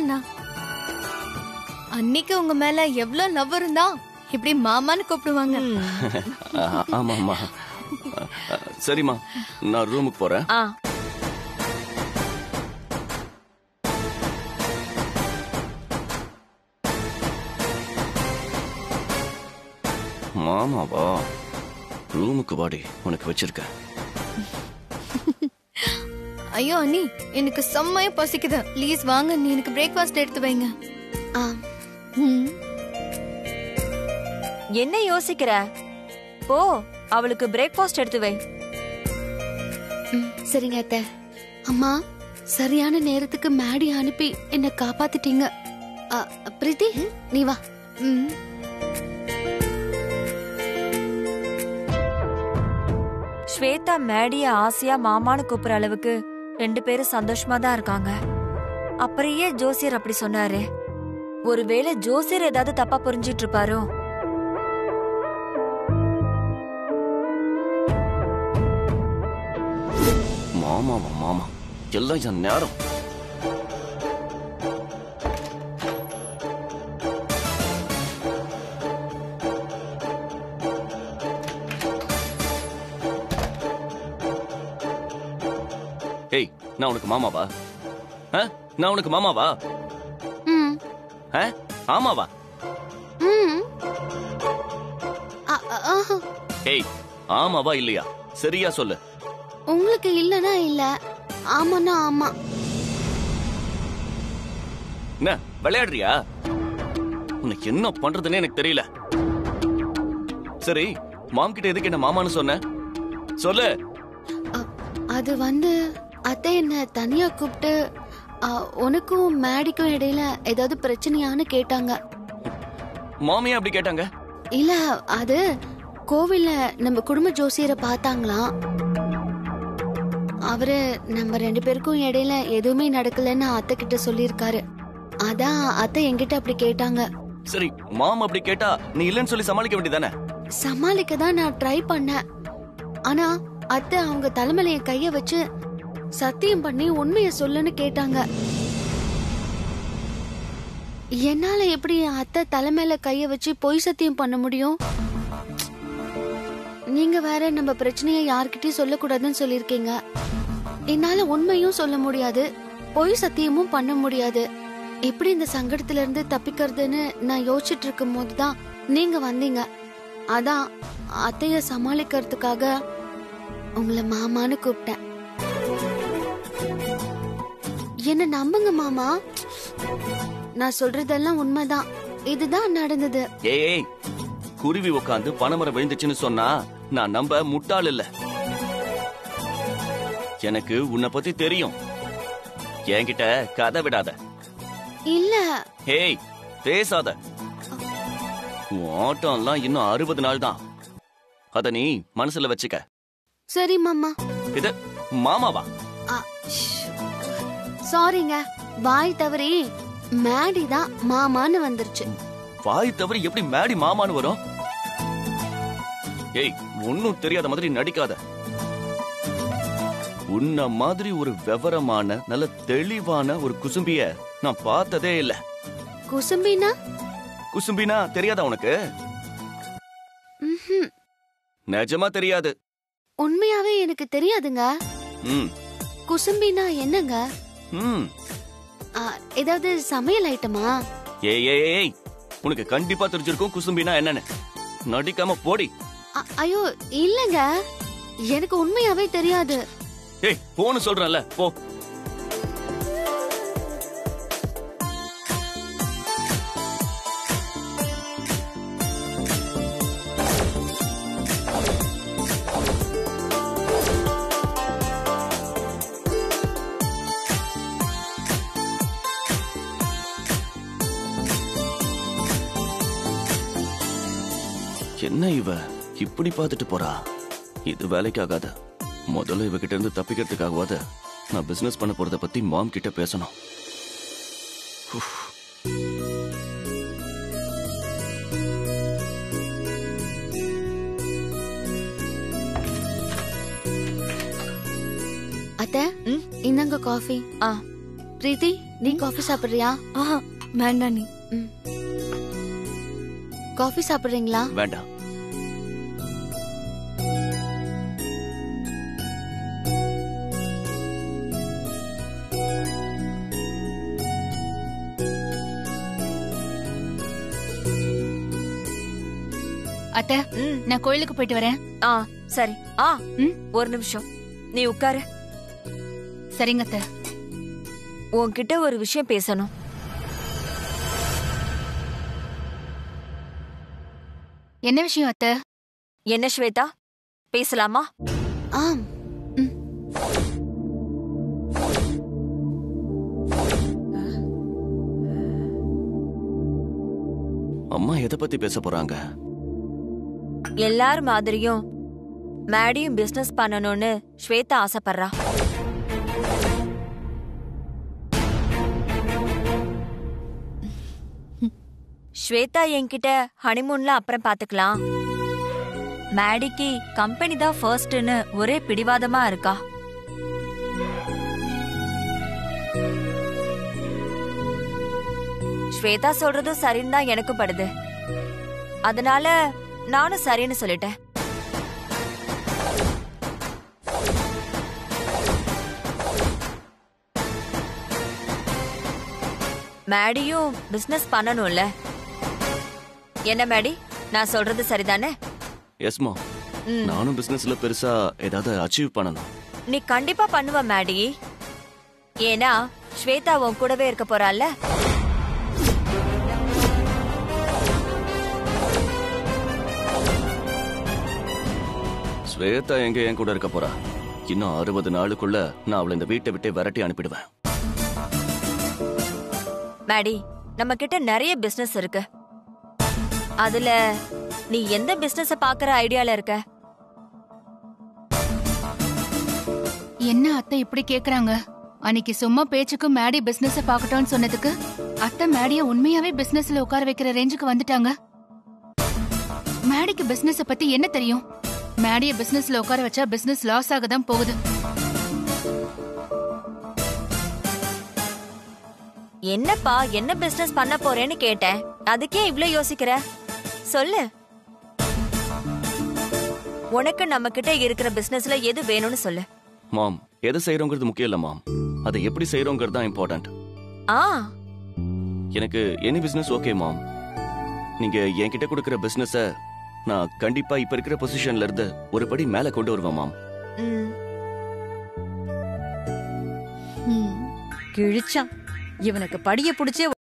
அண்ணா அன்னைக்கு உங்க மேல எவ்வளவு லவ் இருந்தா இப்படி மாமான்னு கூப்பிடுவாங்க ஆ, ஆமாம்மா ஆ, ஆ, சரிம்மா நான் ரூமுக்கு போறேன் ஆ மாமாவா ரூமுக்கு வாடி உனக்கு வச்சிருக்கேன் ஐயோ அண்ணி எனக்கு செம்மையா பசிக்குது ப்ளீஸ் வாங்க நீ எனக்கு பிரேக்ஃபாஸ்ட் எடுத்து வைங்க ஆ ம். என்ன யோசிக்கிற போ அவளுக்கு பிரேக்ஃபாஸ்ட் எடுத்து வை ம், சரிங்க அத்தை அம்மா சரியான நேரத்துக்கு மேடி அனுப்பி என்ன காப்பாத்திட்டீங்க ஆ, பிரீத்தி நீ வா ம். ஸ்வேதா மேடிய ஆசையா மாமான்னு கூப்பிடுற அளவுக்கு ரெண்டு பேரும் சந்தோஷமா தான் இருக்காங்க அப்புறம் ஏன் ஜோசியர் அப்படி சொன்னாரு ஒருவேளை ஜோசியர் ஏதாவது தப்பா புரிஞ்சிட்டு இருப்பாரோ மாமாவா மாமா எல்லாம் என் நேரம் ஏய் நான் உனக்கு மாமாவா ஆ? நான் உனக்கு மாமாவா ம் ஆ? ஆமாவா ம் ஆ, ஆ, ஆஹா. ஏய் ஆமாவா இல்லையா சரியா சொல்லு உங்களுக்கு இல்லனா இல்ல ஆமாண்ணா ஆமா என்ன விளையாடுறியா உனக்கு என்ன பண்றதுன்னு எனக்கு தெரியல சரி மாம் கிட்ட எதுக்கு என்ன மாமான்னு சொன்ன சொல்லு அ, அது வந்து அத்தை என்ன தனியா கூப்பிட்டு அ, உனக்கும் மேடிக்கும் இடையில ஏதாவது பிரச்சனையான்னு கேட்டாங்க மாமியா அப்படி கேட்டாங்க இல்ல அது கோவில்ல நம்ம குடும்ப ஜோசியரை பார்த்தாங்களாம் அவரு நம்ம ரெண்டு பேருக்கும் இடையில எதுவுமே நடக்கலன்னு அத்தை கிட்ட சொல்லியிருக்காரு அதான் அத்தை என்கிட்ட அப்படி கேட்டாங்க சரி மாம் அப்படி கேட்டா நீ இல்லைன்னு சொல்லி சமாளிக்க வேண்டியதானே சமாளிக்க தான் நான் ட்ரை பண்ணேன் ஆனா அத்தை அவங்க தலைமையில என் கைய வச்சு சத்தியம் பண்ணி உண்மைய சொல்லுன்னு கேட்டாங்க என்னால எப்படி என் அத்தை தலைமையில கைய வச்சு பொய் சத்தியம் பண்ண முடியும் நீங்க வேற நம்ம பிரச்சனைய யார்கிட்டயும் சொல்லக்கூடாதுன்னு சொல்லிருக்கீங்க என்னால உண்மையும் சொல்ல முடியாது பொய் சத்தியமும் பண்ண முடியாது எப்படி இந்த சங்கடத்துல இருந்து தப்பிக்கிறதுன்னு நான் யோசிச்சுட்டு இருக்கும் போதுதான் நீங்க வந்தீங்க அதான் அத்தைய சமாளிக்கிறதுக்காக உங்களை மாமான்னு கூப்பிட்டேன் என்ன நம்புங்க மாமா நான் சொல்றதெல்லாம் உண்மைதான் இதுதான் நடந்தது ஏய் ஏய், குருவி உட்காந்து பனைமரம் விழுந்துச்சுன்னு சொன்னா நான் நம்ப முட்டாள் இல்ல எனக்கு உன்னை பத்தி தெரியும் என்கிட்ட கதை விடாத இல்ல ஹேய் பேசாத உன் ஆட்டம்லாம் இன்னும் அறுபது நாள் தான் அத நீ மனசுல வச்சுக்க சரி மாமா இது மாமாவா சாரிங்க வாய் தவறி மேடி தான் மாமான்னு வந்துருச்சு வாய் தவறி எப்படி மேடி மாமான்னு வரும் ஏய் ஒன்னும் தெரியாத மாதிரி நடிக்காத உன்ன மாதிரி ஒரு விவரமான நல்ல தெளிவான ஒரு குசும்பிய நான் பார்த்ததே இல்ல குசும்பினா குசும்பினா தெரியாதா உனக்கு ம்ஹும். நிஜமா தெரியாது உண்மையாவே எனக்கு தெரியாதுங்க ம் குசும்பினா என்னங்க ம் ஆ, ஏதாவது சமையல் ஐட்டமா ஏய் ஏய் ஏய், ஏய் உனக்கு கண்டிப்பா தெரிஞ்சிருக்கும் குசும்பினா என்னன்னு நடிக்காம போடி அ- ஐயோ இல்லங்க எனக்கு உண்மையாவே தெரியாது ஏய் போன்னு சொல்றேன்ல போ என்ன இவ இப்படி பார்த்துட்டு போறா இது வேலைக்கு ஆகாது முதல்ல இவகிட்ட இருந்து தப்பிக்கிறதுக்காகவாது நான் பிசினஸ் பண்ண போறத பத்தி மாம் கிட்ட பேசணும் உஃப். அத்தை ம்? இந்தாங்க காஃபி ஆ பிரீத்தி நீ காஃபி சாப்பிடுறியா ஆஹா வேண்டாம் நீ காஃபி சாப்பிடுறீங்களா வேண்டாம் அத்தை ம் நான் கோயிலுக்கு போயிட்டு வரேன் ஆ சரி ஆ ம். ஒரு நிமிஷம் நீ உட்காரு சரிங்க அத்தை உன்கிட்ட ஒரு விஷயம் பேசணும் என்ன விஷயம் அத்தை என்ன ஸ்வேதா பேசலாமா ஆம் அம்மா எதை பத்தி பேச போறாங்க எல்லார் மாதிரியும் மேடியும் பிசினஸ் பண்ணணும்னு ஸ்வேதா ஆசைப்படுறா ஸ்வேதா என்கிட்ட ஹனிமூன்ல அப்புறம் பாத்துக்கலாம் மேடிக்கு கம்பெனி தான் ஃபர்ஸ்ட்னு ஒரே பிடிவாதமா இருக்கா ஸ்வேதா சொல்றதும் சரின்னு தான் எனக்கும் படுது அதனால நானும் சரின்னு சொல்லிட்டேன் மேடியும் பிசினஸ் பண்ணணும்ல என்ன மேடி நான் சொல்றது சரிதானே எஸ்மா ம். நானும் பிசினஸ்ல பெருசா ஏதாவது அச்சீவ் பண்ணணும் நீ கண்டிப்பா பண்ணுவ மேடி ஏன்னா ஸ்வேதா உன் கூடவே இருக்க போறாள்ல ஸ்வேதா எங்க என் கூட இருக்க போறா இன்னும் அறுபது நாளுக்குள்ள நான் அவளை இந்த வீட்டை விட்டு விரட்டி அனுப்பிடுவேன் மேடி நம்ம கிட்ட நிறைய பிசினஸ் இருக்கு அதுல நீ எந்த பிசினஸ பாக்குற ஐடியால இருக்க என்ன அத்தை இப்படி கேக்குறாங்க அன்னைக்கு சும்மா பேச்சுக்கு மேடி பிசினஸ் பாக்கட்டும்னு சொன்னதுக்கு அத்தை மேடிய உண்மையாவே பிசினஸ்ல உட்கார வைக்கிற ரேஞ்சுக்கு வந்துட்டாங்க மேடிக்கு பிசினஸ் பத்தி என்ன தெரியும் மேடிய பிசினஸ்ல உட்கார வச்சா பிசினஸ் லாஸ் ஆக தான் போகுது என்னப்பா என்ன பிசினஸ் பண்ண போறேன்னு கேட்டேன் அதுக்கே இவ்ளோ யோசிக்கிற சொல்லு உனக்கு நம்ம கிட்ட இருக்கிற பிசினஸ்ல எது வேணும்னு சொல்லு மாம் எதை செய்யறோங்கிறது முக்கியம் இல்ல மாம் அதை எப்படி செய்யறோங்கிறது தான் இம்பார்ட்டன்ட் ஆ எனக்கு எனி பிசினஸ் ஓகே மாம் நீங்க என்கிட்ட கொடுக்கிற பிசினஸ நான் கண்டிப்பா இப்ப இருக்கிற பொசிஷன்ல இருந்து ஒரு படி மேல கொண்டு வருவேன் மாம் ம் கிழிச்சான் இவனுக்கு படிய புடிச்சே